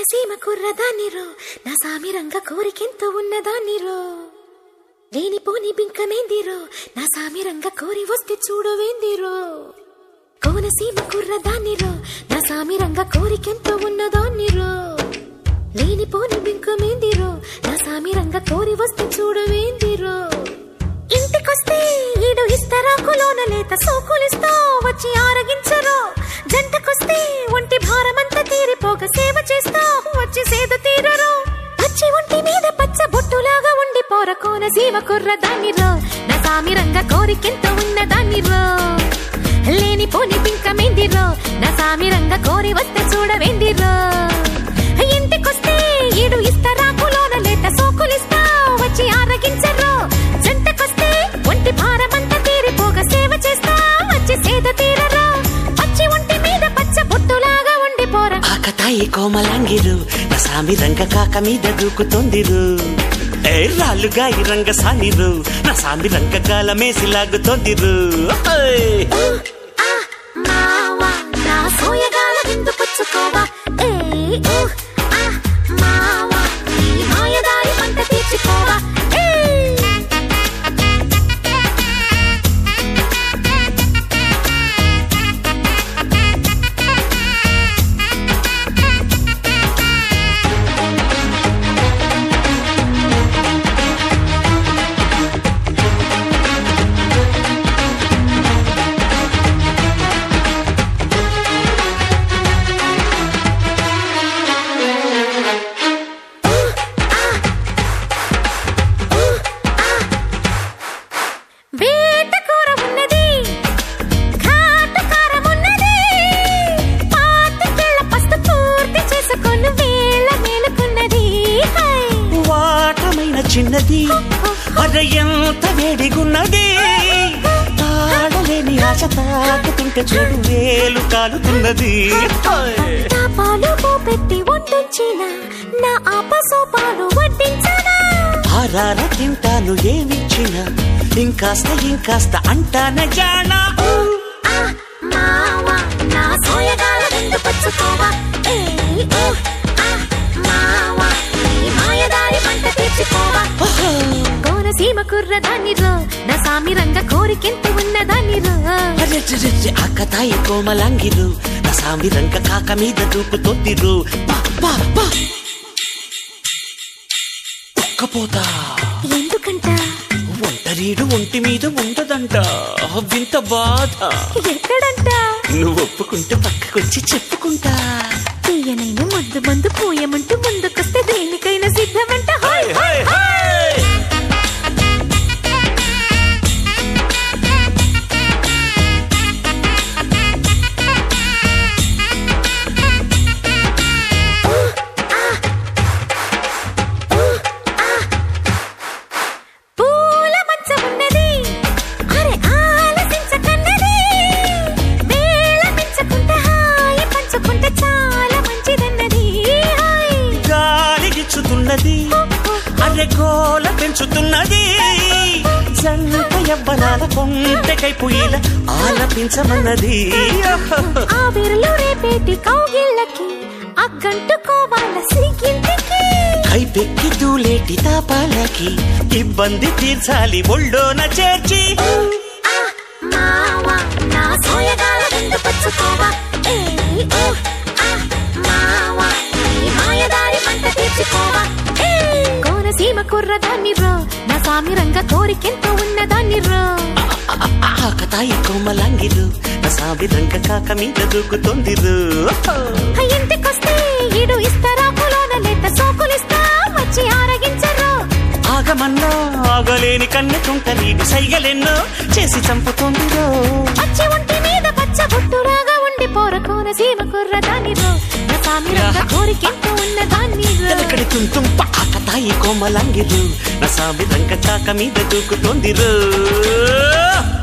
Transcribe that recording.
కోనసీమ కుర్రదాన్నిరో నా సామిరంగ కోరికెంతో ఉన్నదాన్నిరో లేనిపోని బింకమేందిరో నా సామిరంగ కోరి వస్తే చూడవేందిరో కోనసీమ కుర్రదాన్నిరో నా సామిరంగ కోరికెంతో ఉన్నదాన్నిరో లేనిపోని బింకమేందిరో నా సామిరంగ కోరి వస్తే చూడవేందిరో ఇంటికొస్తే ఈడు ఇస్తరాకులోన లేత సోకులిస్తా వచ్చి ఆరగించరు జంటకొస్తే ఒంటి భారమంతా తీరిపోక సేవ చేస్తా వచ్చి సేద తీరరు వచ్చి ఒంటి మీద పచ్చ బొట్టులాగా ఉండి పోర కోన సీమ కుర్ర దాన్నిరో నా సామిరంగ కోరికెంత ఉన్న దాన్నిరో లేని పోని పింకమేందిరో నా సామిరంగ కోరి వస్తే చూడవేందిరో ఇంటికొస్తే ఈడు ఇస్తరాకులోన లేత సోకులిస్తా వచ్చి ఆరగించరు జంటకొస్తే ఒంటి భారమంతా తీరిపోగా సేవ చేస్తా వచ్చి సేద తీరరు వచ్చి ఒంటి మీద పచ్చ బొట్టులాగా ఉండిపోరా ఆకతాయి కోమలాంగిరు నా సామి రంగ కాక మీద దూకుతోందిరు ఏ రాళ్ళుగా ఈ రంగ సానిరు నా సామి రంగ గాలమేసి లాగుతోందిరు ఓయ్! ఆ మావా నా సోయగాల విందు పుచ్చుకోవా ఏ ఊ ఆ మావా నీ మాయదారి పంట తీర్చుకోవా ఏ వేట కూర ఉన్నది ఘాటు కారం ఉన్నది పాతికేళ్ల పస్తు పూర్తి చేసుకొని వేళ మేలుకున్నది హై. వాటమైన చిన్నది అర ఎంత వేడిగున్నది తాడలేని ఆశ తాకుతుంటే చూడు వేలు కాలుతున్నది ఓయ్! నా పాలు పెట్టి వండించిన నా ఆపసోపాలు వడ్డించనా ఆరార తింటాను ఏమిచ్చినా ఇంకాస్త ఇంకాస్త అంటాన జానా ఆ మావా నా సోయగాల విందు పుచ్చుకోవా ఏ ఊ ఆ మావా నీ మాయదారి పంట తీర్చుకోవా కోనసీమ కుర్రదాన్నిరో నా సామిరంగ కోరికెంత ఉన్నదాన్నిరో అరెరెరెరె, ఆకతాయి కోమలాంగిరు నా సామి రంగ కాక మీద దూకుతోందిరు పా, పా, పా. ఒక్కపోతా ఎందుకంట ఒంటరీడు ఒంటి మీద ఉండదంట వింత బాధ ఎక్కడంట నువ్వు ఒప్పుకుంటే పక్కకొచ్చి చెప్పుకుంటా తీయనైన ముందు ముందు పోయమంటూ ముందుకొస్తే దేనికైనా సిద్ధమంట హాయ్ హై, హై, హై. పూల మంచ ఉన్నది అరే ఆలసించకన్నది వేళ మించకుంటే హాయి పంచుకుంటే చాలా మంచిదన్నది హాయ్ గాలిగిచ్చుతున్నది అరె గోల పెంచుతున్నది జంట యవ్వనాల కొంటకై పుయ్యిల ఆలపించమన్నది ఆ విరలు రేపేటి కౌగిళ్ళకి అగ్గంటుకోవాల సిగ్గింటికి కైపెక్కి దూలేటి తాపాలకి ఇబ్బంది తీర్చాలి ఒళ్ళోన చేర్చి ఆ మావా నా సోయగాల విందు పుచ్చుకోవా ఏ ఊ ఆ మావా నీ మాయదారి పంట తీర్చుకోవా ఏ కోనసీమ కుర్రదాన్నిరో నా సామిరంగ కోరికెంత ఉన్నదాన్నిరో ఆకతాయి కోమలాంగిరు నా సామి రంగ కాక మీద దూకుతోందిరు ఇంటికొస్తే ఈడు ఇస్తారా పొలోన లేత సోకులిస్తా వచ్చి ఆరగించరు ఆగమన్నా ఆగలేని కన్నెకుంట నీడు సైగలెన్నో చేసి చంపుతోందిరో వచ్చి ఒంటి మీద పచ్చ బొట్టులాగా ఉండి పోర కోనసీమ కుర్రదాన్నిరో నా సామిరంగ కోరికెంత ఉన్నదాన్నిరో ఎలకడి తుంతుం ఆకతాయి కోమలాంగిరు నా సామి రంగ కాక మీద దూకుతోందిరు